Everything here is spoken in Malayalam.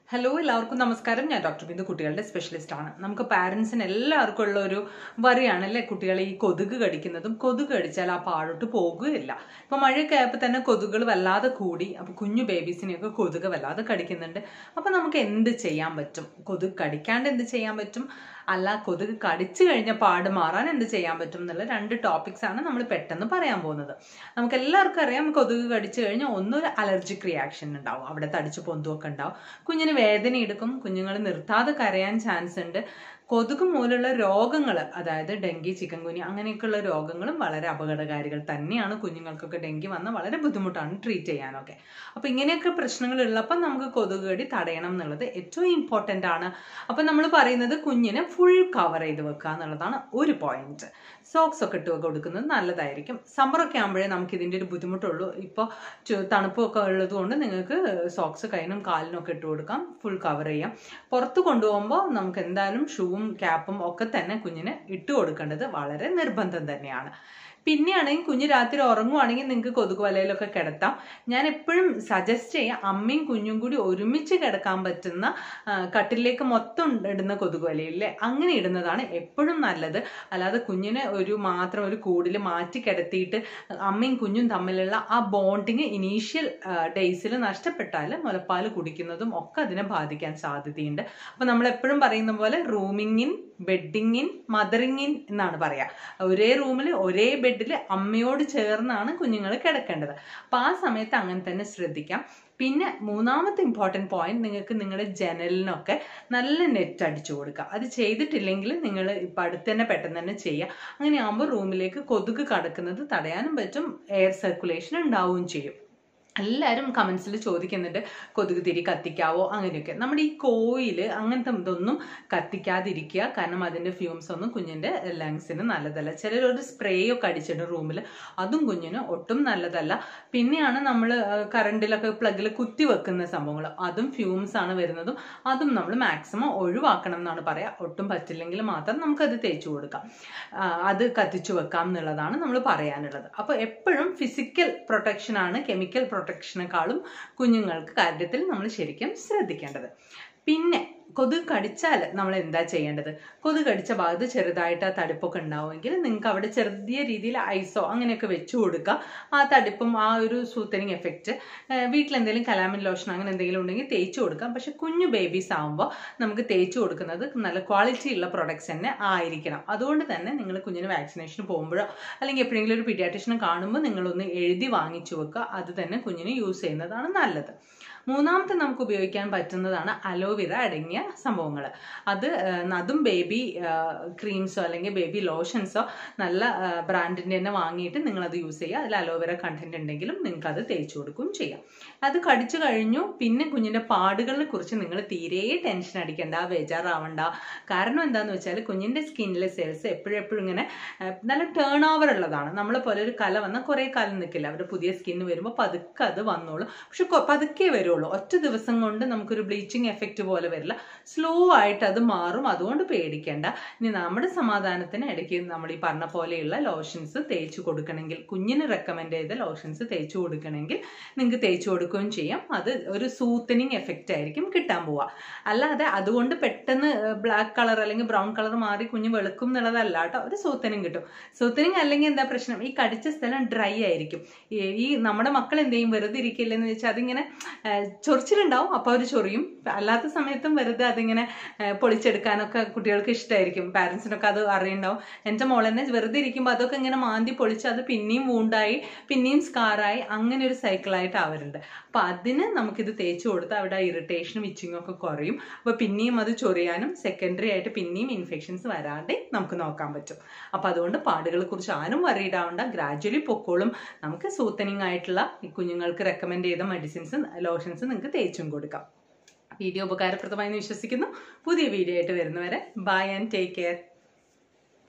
ഹലോ എല്ലാവർക്കും നമസ്കാരം ഞാൻ ഡോക്ടർ ബിന്ദു കുട്ടികളുടെ സ്പെഷ്യലിസ്റ്റ് ആണ് നമുക്ക് പാരൻസിന് എല്ലാവർക്കും ഉള്ള ഒരു വറിയാണ് അല്ലേ കുട്ടികളെ ഈ കൊതുക് കടിക്കുന്നതും കൊതുക് കടിച്ചാൽ ആ പാടോട്ട് പോകുകയില്ല ഇപ്പൊ മഴയൊക്കെ ആയപ്പോൾ തന്നെ കൊതുകുകൾ വല്ലാതെ കൂടി അപ്പൊ കുഞ്ഞു ബേബീസിനെയൊക്കെ കൊതുക് വല്ലാതെ കടിക്കുന്നുണ്ട് അപ്പൊ നമുക്ക് എന്ത് ചെയ്യാൻ പറ്റും കൊതുക് കടിക്കാണ്ട് എന്ത് ചെയ്യാൻ പറ്റും അല്ല കൊതുക് കടിച്ചു കഴിഞ്ഞ പാട് മാറാൻ എന്ത് ചെയ്യാൻ പറ്റും എന്നുള്ള രണ്ട് ടോപ്പിക്സ് ആണ് നമ്മൾ പെട്ടെന്ന് പറയാൻ പോകുന്നത് നമുക്ക് എല്ലാവർക്കും അറിയാം കൊതുക് കടിച്ചു കഴിഞ്ഞാൽ ഒന്നൊരു അലർജിക് റിയാക്ഷൻ ഉണ്ടാവും അവിടെ തടിച്ചു പൊന്തുമൊക്കെ ഉണ്ടാവും കുഞ്ഞിന് വേദന എടുക്കും കുഞ്ഞുങ്ങൾ നിർത്താതെ കരയാൻ ചാൻസ് ഉണ്ട് കൊതുക് മൂലമുള്ള രോഗങ്ങൾ അതായത് ഡെങ്കി ചിക്കൻ കുനി അങ്ങനെയൊക്കെയുള്ള രോഗങ്ങളും വളരെ അപകടകാരികൾ തന്നെയാണ് കുഞ്ഞുങ്ങൾക്കൊക്കെ ഡെങ്കി വന്നാൽ വളരെ ബുദ്ധിമുട്ടാണ് ട്രീറ്റ് ചെയ്യാനൊക്കെ അപ്പൊ ഇങ്ങനെയൊക്കെ പ്രശ്നങ്ങൾ ഉള്ളപ്പോൾ നമുക്ക് കൊതുക് കടി തടയണം എന്നുള്ളത് ഏറ്റവും ഇമ്പോർട്ടൻ്റ് ആണ് അപ്പൊ നമ്മൾ പറയുന്നത് കുഞ്ഞിനെ ഫുൾ കവർ ചെയ്ത് വെക്കുക എന്നുള്ളതാണ് ഒരു പോയിന്റ് സോക്സ് ഒക്കെ ഇട്ട് കൊടുക്കുന്നത് നല്ലതായിരിക്കും സമ്മറൊക്കെ ആകുമ്പോഴേ നമുക്ക് ഇതിൻ്റെ ഒരു ബുദ്ധിമുട്ടുള്ളൂ ഇപ്പോൾ തണുപ്പൊക്കെ ഉള്ളത് കൊണ്ട് നിങ്ങൾക്ക് സോക്സ് കൈനും കാലിനും ഒക്കെ ഇട്ട് കൊടുക്കാം ഫുൾ കവർ ചെയ്യാം പുറത്ത് കൊണ്ടുപോകുമ്പോൾ നമുക്ക് എന്തായാലും ഷൂവും ക്യാപ്പും ഒക്കെ തന്നെ കുഞ്ഞിന് ഇട്ട് കൊടുക്കേണ്ടത് വളരെ നിർബന്ധം തന്നെയാണ് പിന്നെയാണെങ്കിൽ കുഞ്ഞ് രാത്രി ഉറങ്ങുവാണെങ്കിൽ നിങ്ങൾക്ക് കൊതുക് വലയിലൊക്കെ കിടത്താം ഞാൻ എപ്പോഴും സജസ്റ്റ് ചെയ്യാം അമ്മയും കുഞ്ഞും കൂടി ഒരുമിച്ച് കിടക്കാൻ പറ്റുന്ന ആ, കട്ടിലേക്ക് മൊത്തം ഇടുന്ന കൊതുക് വലയില്ലേ അങ്ങനെ ഇടുന്നതാണ് എപ്പോഴും നല്ലത് അല്ലാതെ കുഞ്ഞിനെ ഒരു മാത്രം ഒരു കൂടിൽ മാറ്റി കിടത്തിയിട്ട് അമ്മയും കുഞ്ഞും തമ്മിലുള്ള ആ ബോണ്ടിങ് ഇനീഷ്യൽ ഡേയ്സിൽ നഷ്ടപ്പെട്ടാൽ മുലപ്പാൽ കുടിക്കുന്നതും ഒക്കെ അതിനെ ബാധിക്കാൻ സാധ്യതയുണ്ട് അപ്പൊ നമ്മൾ എപ്പോഴും പറയുന്ന പോലെ rooming in bedding in mothering in എന്നാണ് പറയാ ഒരേ റൂമിൽ ഒരേ ബെഡിൽ അമ്മയോട് ചേർന്നാണ് കുഞ്ഞുങ്ങൾ കിടക്കേണ്ടത് അപ്പൊ ആ സമയത്ത് അങ്ങനെ തന്നെ ശ്രദ്ധിക്കാം പിന്നെ മൂന്നാമത്തെ ഇമ്പോർട്ടൻറ്റ് പോയിന്റ് നിങ്ങൾക്ക് നിങ്ങളുടെ ജനലിനൊക്കെ നല്ല നെറ്റ് അടിച്ചു കൊടുക്കുക അത് ചെയ്തിട്ടില്ലെങ്കിൽ നിങ്ങൾ ഇപ്പം അടുത്ത് തന്നെ പെട്ടെന്ന് തന്നെ ചെയ്യുക അങ്ങനെയാകുമ്പോൾ റൂമിലേക്ക് കൊതുക് കടക്കുന്നത് തടയാനും പറ്റും എയർ സർക്കുലേഷൻ ഉണ്ടാവുകയും ചെയ്യും എല്ലാവരും കമൻസിൽ ചോദിക്കുന്നുണ്ട് കൊതുക് തിരി കത്തിക്കാവോ അങ്ങനെയൊക്കെ നമ്മുടെ ഈ കോയിൽ അങ്ങനത്തെ ഇതൊന്നും കത്തിക്കാതിരിക്കുക കാരണം അതിൻ്റെ ഫ്യൂംസ് ഒന്നും കുഞ്ഞിൻ്റെ ലങ്സിന് നല്ലതല്ല ചിലർ ഒരു സ്പ്രേ ഒക്കെ അടിച്ചിട്ട് റൂമിൽ അതും കുഞ്ഞിന് ഒട്ടും നല്ലതല്ല പിന്നെയാണ് നമ്മൾ കറണ്ടിലൊക്കെ പ്ലഗിൽ കുത്തി വെക്കുന്ന സംഭവങ്ങൾ അതും ഫ്യൂംസ് ആണ് വരുന്നതും അതും നമ്മൾ മാക്സിമം ഒഴിവാക്കണം എന്നാണ് പറയാ ഒട്ടും പറ്റില്ലെങ്കിൽ മാത്രം നമുക്കത് തേച്ചു കൊടുക്കാം ആ, അത് കത്തിച്ചു വെക്കാം എന്നുള്ളതാണ് നമ്മൾ പറയാനുള്ളത് അപ്പോൾ എപ്പോഴും ഫിസിക്കൽ പ്രൊട്ടക്ഷൻ ആണ് കെമിക്കൽ പ്രൊട്ടക്ഷനേക്കാളും കുഞ്ഞുങ്ങൾക്ക് കാര്യത്തിൽ നമ്മൾ ശരിക്കും ശ്രദ്ധിക്കേണ്ടത് പിന്നെ കൊതുക് കടിച്ചാൽ നമ്മൾ എന്താ ചെയ്യേണ്ടത് കൊതുക് കടിച്ച ഭാഗത്ത് ചെറുതായിട്ട് ആ തടുപ്പൊക്കെ ഉണ്ടാവുമെങ്കിൽ നിങ്ങൾക്ക് അവിടെ ചെറിയ രീതിയിൽ ഐസോ അങ്ങനെയൊക്കെ വെച്ചു കൊടുക്കുക ആ തടുപ്പും ആ ഒരു സൂത്തനിങ് എഫക്റ്റ് വീട്ടിലെന്തെങ്കിലും കലാമിൻ ലോഷൻ അങ്ങനെ എന്തെങ്കിലും ഉണ്ടെങ്കിൽ തേച്ച് കൊടുക്കാം പക്ഷെ കുഞ്ഞു ബേബീസ് ആകുമ്പോൾ നമുക്ക് തേച്ച് കൊടുക്കുന്നത് നല്ല ക്വാളിറ്റി ഉള്ള പ്രൊഡക്ട്സ് തന്നെ ആയിരിക്കണം അതുകൊണ്ട് തന്നെ നിങ്ങൾ കുഞ്ഞിന് വാക്സിനേഷന് പോകുമ്പോഴോ അല്ലെങ്കിൽ എപ്പോഴെങ്കിലും ഒരു പീഡിയാട്രിഷനെ കാണുമ്പോൾ നിങ്ങളൊന്ന് എഴുതി വാങ്ങിച്ചു വെക്കുക അത് തന്നെ കുഞ്ഞിന് യൂസ് ചെയ്യുന്നതാണ് നല്ലത് മൂന്നാമത്തെ നമുക്ക് ഉപയോഗിക്കാൻ പറ്റുന്നതാണ് അലോവേര അടങ്ങിയ സംഭവങ്ങൾ അത് ആ, അതും ബേബി ക്രീംസോ അല്ലെങ്കിൽ ബേബി ലോഷൻസോ നല്ല ബ്രാൻഡിൻ്റെ തന്നെ വാങ്ങിയിട്ട് നിങ്ങൾ അത് യൂസ് ചെയ്യുക അതിൽ അലോവേര കണ്ടന്റ് ഉണ്ടെങ്കിലും നിങ്ങൾക്ക് അത് തേച്ച് കൊടുക്കുകയും ചെയ്യാം അത് കടിച്ചു കഴിഞ്ഞു പിന്നെ കുഞ്ഞിൻ്റെ പാടുകളെ കുറിച്ച് നിങ്ങൾ തീരെ ടെൻഷൻ അടിക്കേണ്ട ബേജാറാവണ്ട കാരണം എന്താണെന്ന് വെച്ചാൽ കുഞ്ഞിൻ്റെ സ്കിന്നിലെ സെൽസ് എപ്പോഴും എപ്പോഴും ഇങ്ങനെ ആ, നല്ല ടേൺ ഓവർ ഉള്ളതാണ് നമ്മളെ പോലെ ഒരു കല വന്നാൽ കുറേ കാലം നിൽക്കില്ല അവരുടെ പുതിയ സ്കിന്ന് വരുമ്പോൾ പതുക്കെ അത് വന്നോളും പക്ഷെ കൊ- പതുക്കെ വരുള്ളൂ ഒറ്റ ദിവസം കൊണ്ട് നമുക്കൊരു ബ്ലീച്ചിങ് എഫക്റ്റ് പോലെ വരില്ല സ്ലോ ആയിട്ട് അത് മാറും അതുകൊണ്ട് പേടിക്കേണ്ട ഇനി നമ്മുടെ സമാധാനത്തിന് ഇടയ്ക്ക് നമ്മൾ ഈ പറഞ്ഞ പോലെയുള്ള ലോഷൻസ് തേച്ച് കൊടുക്കണമെങ്കിൽ കുഞ്ഞിന് റെക്കമെൻഡ് ചെയ്ത ലോഷൻസ് തേച്ച് കൊടുക്കണമെങ്കിൽ നിങ്ങൾക്ക് തേച്ച് കൊടുക്കുകയും ചെയ്യാം അത് ഒരു സൂത്തനിങ് എഫക്റ്റ് ആയിരിക്കും കിട്ടാൻ പോവുക അല്ലാതെ അതുകൊണ്ട് പെട്ടെന്ന് ബ്ലാക്ക് കളർ അല്ലെങ്കിൽ ബ്രൗൺ കളർ മാറി കുഞ്ഞ് വെളുക്കും എന്നുള്ളതല്ല കേട്ടോ ഒരു സൂത്തനിങ് കിട്ടും സൂത്തനിങ് അല്ലെങ്കിൽ എന്താ പ്രശ്നം ഈ കടിച്ച സ്ഥലം ഡ്രൈ ആയിരിക്കും ഈ- ഈ നമ്മുടെ മക്കൾ എന്ത് ചെയ്യും വെറുതെ ഇരിക്കില്ലെന്ന് വെച്ചാൽ അതിങ്ങനെ ആ, ചൊറിച്ചിലുണ്ടാവും അപ്പോൾ അവർ ചൊറിയും അല്ലാത്ത സമയത്തും വെറുതെ അതിങ്ങനെ ആ, പൊളിച്ചെടുക്കാനൊക്കെ കുട്ടികൾക്ക് ഇഷ്ടമായിരിക്കും പാരൻസിനൊക്കെ അത് അറിയുണ്ടാവും എൻ്റെ മോൾ തന്നെ വെറുതെ ഇരിക്കുമ്പോൾ അതൊക്കെ ഇങ്ങനെ മാന്തി പൊളിച്ച് അത് പിന്നെയും വൂണ്ടായി പിന്നെയും സ്കാറായി അങ്ങനെ ഒരു സൈക്കിളായിട്ട് ആവരുണ്ട് അപ്പോൾ അതിന് നമുക്കിത് തേച്ച് കൊടുത്ത് അവിടെ ഇറിറ്റേഷനും ഇച്ചിങ്ങും ഒക്കെ കുറയും അപ്പോൾ പിന്നെയും അത് ചൊറിയാനും സെക്കൻഡറി ആയിട്ട് പിന്നെയും ഇൻഫെക്ഷൻസ് വരാതെ നമുക്ക് നോക്കാൻ പറ്റും അപ്പോൾ അതുകൊണ്ട് പാടുകളെ കുറിച്ച് ആരും worried ആവണ്ട ഗ്രാജ്വലി പൊക്കോളും നമുക്ക് സൂത്തനിങ് ആയിട്ടുള്ള ഈ കുഞ്ഞുങ്ങൾക്ക് റെക്കമെൻഡ് ചെയ്ത മെഡിസിൻസ് ലോഷൻസ് നിങ്ങൾക്ക് തേച്ചും കൊടുക്കാം വീഡിയോ ഉപകാരപ്രദമായി എന്ന് വിശ്വസിക്കുന്നു പുതിയ വീഡിയോ ആയിട്ട് വരുന്നവരെ ബൈ ആൻഡ് ടേക്ക് കെയർ